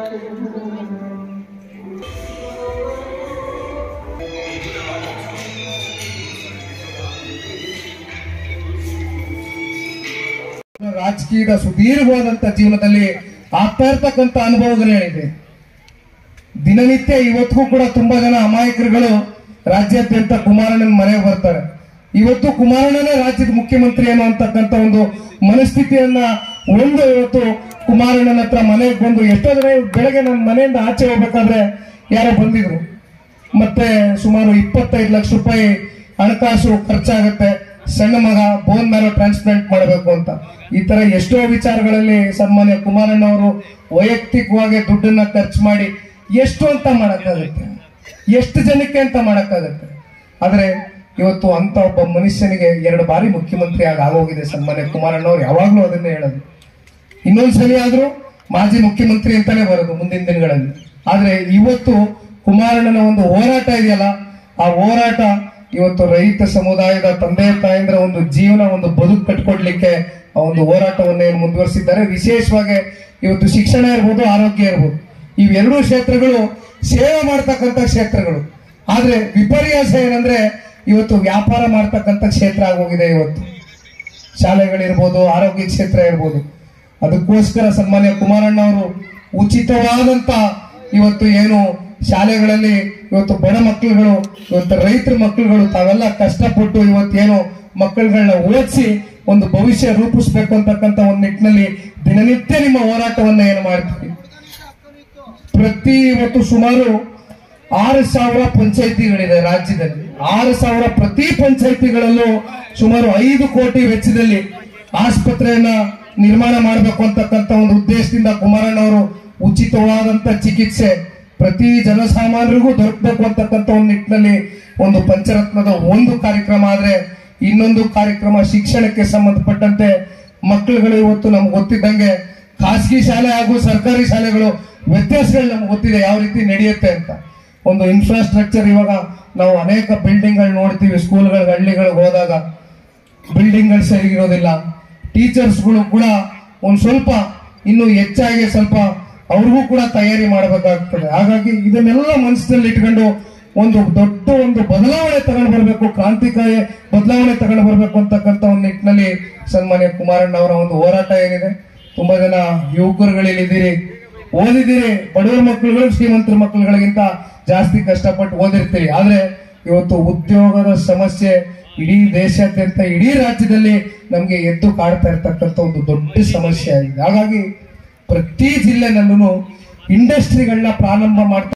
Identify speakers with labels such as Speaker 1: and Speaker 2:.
Speaker 1: ರಾಜಕೀಯದ ಸುದೀರ್ಘವಾದಂತ ಜೀವನದಲ್ಲಿ ಆಗ್ತಾ ಇರ್ತಕ್ಕಂಥ ಅನುಭವಗಳೇನಿದೆ ದಿನನಿತ್ಯ ಇವತ್ತಿಗೂ ಕೂಡ ತುಂಬಾ ಜನ ಅಮಾಯಕರುಗಳು ರಾಜ್ಯಾದ್ಯಂತ ಕುಮಾರಣ್ಣನ ಮನೆಗೆ ಬರ್ತಾರೆ ಇವತ್ತು ಕುಮಾರಣ್ಣನೇ ರಾಜ್ಯದ ಮುಖ್ಯಮಂತ್ರಿ ಏನು ಅಂತಕ್ಕಂಥ ಒಂದು ಮನಸ್ಥಿತಿಯನ್ನ ಒಂದು ಇವತ್ತು ಕುಮಾರಣ್ಣನ ಹತ್ರ ಮನೆಗೆ ಬಂದು ಎಷ್ಟೋ ಜನ ಬೆಳಗ್ಗೆ ನನ್ನ ಮನೆಯಿಂದ ಆಚೆ ಹೋಗ್ಬೇಕಾದ್ರೆ ಯಾರೋ ಬಂದಿದ್ರು ಮತ್ತೆ ಸುಮಾರು ಇಪ್ಪತ್ತೈದು ಲಕ್ಷ ರೂಪಾಯಿ ಹಣಕಾಸು ಖರ್ಚಾಗುತ್ತೆ ಸಣ್ಣ ಮಗ ಬೋನ್ ಮ್ಯಾರೋ ಟ್ರಾನ್ಸ್ಪ್ಲಾಂಟ್ ಮಾಡಬೇಕು ಅಂತ ಈ ತರ ಎಷ್ಟೋ ವಿಚಾರಗಳಲ್ಲಿ ಸನ್ಮಾನ್ಯ ಕುಮಾರಣ್ಣ ಅವರು ವೈಯಕ್ತಿಕವಾಗಿ ದುಡ್ಡನ್ನ ಖರ್ಚು ಮಾಡಿ ಎಷ್ಟು ಅಂತ ಮಾಡಕ್ಕಾಗುತ್ತೆ ಎಷ್ಟು ಜನಕ್ಕೆ ಅಂತ ಮಾಡಕ್ಕಾಗುತ್ತೆ ಆದ್ರೆ ಇವತ್ತು ಅಂತ ಒಬ್ಬ ಮನುಷ್ಯನಿಗೆ ಎರಡು ಬಾರಿ ಮುಖ್ಯಮಂತ್ರಿ ಆಗಿ ಆಗೋಗಿದೆ ಸನ್ಮಾನ್ಯ ಕುಮಾರಣ್ಣ ಅವ್ರು ಯಾವಾಗ್ಲೂ ಅದನ್ನೇ ಹೇಳೋದು ಇನ್ನೊಂದ್ಸಲಿ ಆದ್ರೂ ಮಾಜಿ ಮುಖ್ಯಮಂತ್ರಿ ಅಂತಾನೆ ಬರೋದು ಮುಂದಿನ ದಿನಗಳಲ್ಲಿ ಆದ್ರೆ ಇವತ್ತು ಕುಮಾರಣ್ಣನ ಒಂದು ಹೋರಾಟ ಇದೆಯಲ್ಲ ಆ ಹೋರಾಟ ಇವತ್ತು ರೈತ ಸಮುದಾಯದ ತಂದೆ ತಾಯಂದ್ರ ಒಂದು ಜೀವನ ಒಂದು ಬದುಕು ಕಟ್ಕೊಡ್ಲಿಕ್ಕೆ ಆ ಒಂದು ಹೋರಾಟವನ್ನು ಏನು ಮುಂದುವರಿಸಿದ್ದಾರೆ ವಿಶೇಷವಾಗಿ ಇವತ್ತು ಶಿಕ್ಷಣ ಇರ್ಬೋದು ಆರೋಗ್ಯ ಇರ್ಬೋದು ಇವೆರಡೂ ಕ್ಷೇತ್ರಗಳು ಸೇವೆ ಮಾಡ್ತಕ್ಕಂಥ ಕ್ಷೇತ್ರಗಳು ಆದ್ರೆ ವಿಪರ್ಯಾಸ ಏನಂದ್ರೆ ಇವತ್ತು ವ್ಯಾಪಾರ ಮಾಡ್ತಕ್ಕಂಥ ಕ್ಷೇತ್ರ ಆಗೋಗಿದೆ ಇವತ್ತು ಶಾಲೆಗಳಿರ್ಬೋದು ಆರೋಗ್ಯ ಕ್ಷೇತ್ರ ಇರ್ಬೋದು ಅದಕ್ಕೋಸ್ಕರ ಸನ್ಮಾನ್ಯ ಕುಮಾರಣ್ಣ ಅವರು ಉಚಿತವಾದಂತ ಇವತ್ತು ಏನು ಶಾಲೆಗಳಲ್ಲಿ ಇವತ್ತು ಬಡ ಮಕ್ಕಳುಗಳು ಇವತ್ತು ರೈತರ ಮಕ್ಕಳುಗಳು ತಾವೆಲ್ಲ ಕಷ್ಟಪಟ್ಟು ಇವತ್ತೇನು ಮಕ್ಕಳುಗಳನ್ನ ಓದಿಸಿ ಒಂದು ಭವಿಷ್ಯ ರೂಪಿಸ್ಬೇಕು ಅಂತಕ್ಕಂಥ ಒಂದು ನಿಟ್ಟಿನಲ್ಲಿ ದಿನನಿತ್ಯ ನಿಮ್ಮ ಹೋರಾಟವನ್ನ ಏನು ಮಾಡ್ತೀವಿ ಪ್ರತಿ ಇವತ್ತು ಸುಮಾರು ಆರು ಸಾವಿರ ಪಂಚಾಯಿತಿಗಳಿದೆ ರಾಜ್ಯದಲ್ಲಿ ಆರು ಸಾವಿರ ಪ್ರತಿ ಪಂಚಾಯಿತಿಗಳಲ್ಲೂ ಸುಮಾರು ಐದು ಕೋಟಿ ವೆಚ್ಚದಲ್ಲಿ ಆಸ್ಪತ್ರೆಯನ್ನ ನಿರ್ಮಾಣ ಮಾಡಬೇಕು ಅಂತಕ್ಕಂಥ ಒಂದು ಉದ್ದೇಶದಿಂದ ಕುಮಾರಣ್ಣ ಅವರು ಉಚಿತವಾದಂತ ಚಿಕಿತ್ಸೆ ಪ್ರತಿ ಜನಸಾಮಾನ್ಯರಿಗೂ ದೊರಕಬೇಕು ಅಂತಕ್ಕಂಥ ಒಂದು ನಿಟ್ಟಿನಲ್ಲಿ ಒಂದು ಪಂಚರತ್ನದ ಒಂದು ಕಾರ್ಯಕ್ರಮ ಆದ್ರೆ ಇನ್ನೊಂದು ಕಾರ್ಯಕ್ರಮ ಶಿಕ್ಷಣಕ್ಕೆ ಸಂಬಂಧಪಟ್ಟಂತೆ ಮಕ್ಕಳುಗಳು ಇವತ್ತು ನಮ್ಗೆ ಗೊತ್ತಿದ್ದಂಗೆ ಖಾಸಗಿ ಶಾಲೆ ಹಾಗೂ ಸರ್ಕಾರಿ ಶಾಲೆಗಳು ವ್ಯತ್ಯಾಸಗಳು ನಮ್ಗೆ ಗೊತ್ತಿದೆ ಯಾವ ರೀತಿ ನಡೆಯುತ್ತೆ ಅಂತ ಒಂದು ಇನ್ಫ್ರಾಸ್ಟ್ರಕ್ಚರ್ ಇವಾಗ ನಾವು ಅನೇಕ ಬಿಲ್ಡಿಂಗ್ಗಳು ನೋಡ್ತೀವಿ ಸ್ಕೂಲ್ಗಳಿಗೆ ಹಳ್ಳಿಗಳಿಗೆ ಹೋದಾಗ ಬಿಲ್ಡಿಂಗ್ಗಳು ಸರಿಗಿರೋದಿಲ್ಲ ಟೀಚರ್ಸ್ಗಳು ಕೂಡ ಒಂದು ಸ್ವಲ್ಪ ಇನ್ನು ಹೆಚ್ಚಾಗಿ ಸ್ವಲ್ಪ ಅವ್ರಿಗೂ ಕೂಡ ತಯಾರಿ ಮಾಡಬೇಕಾಗ್ತದೆ ಹಾಗಾಗಿ ಇದನ್ನೆಲ್ಲ ಮನಸ್ಸಿನಲ್ಲಿ ಇಟ್ಕೊಂಡು ಒಂದು ದೊಡ್ಡ ಒಂದು ಬದಲಾವಣೆ ತಗೊಂಡು ಬರಬೇಕು ಕ್ರಾಂತಿಕಾರಿ ಬದಲಾವಣೆ ತಗೊಂಡು ಬರಬೇಕು ಅಂತಕ್ಕಂಥ ಒಂದು ನಿಟ್ಟಿನಲ್ಲಿ ಸನ್ಮಾನ್ಯ ಕುಮಾರಣ್ಣ ಅವರ ಒಂದು ಹೋರಾಟ ಏನಿದೆ ತುಂಬಾ ಜನ ಯುವಕರುಗಳಿದ್ದೀರಿ ಓದಿದ್ದೀರಿ ಬಡವರ ಮಕ್ಕಳುಗಳು ಶ್ರೀಮಂತರ ಮಕ್ಕಳುಗಳಿಗಿಂತ ಜಾಸ್ತಿ ಕಷ್ಟಪಟ್ಟು ಓದಿರ್ತೀರಿ ಆದ್ರೆ ಇವತ್ತು ಉದ್ಯೋಗದ ಸಮಸ್ಯೆ ಇಡೀ ದೇಶಾದ್ಯಂತ ಇಡೀ ರಾಜ್ಯದಲ್ಲಿ ನಮ್ಗೆ ಎದ್ದು ಕಾಡ್ತಾ ಇರ್ತಕ್ಕಂಥ ಒಂದು ದೊಡ್ಡ ಸಮಸ್ಯೆ ಆಗಿದೆ ಹಾಗಾಗಿ ಪ್ರತಿ ಜಿಲ್ಲೆನಲ್ಲೂ ಇಂಡಸ್ಟ್ರಿಗಳನ್ನ ಪ್ರಾರಂಭ ಮಾಡ್ತಾ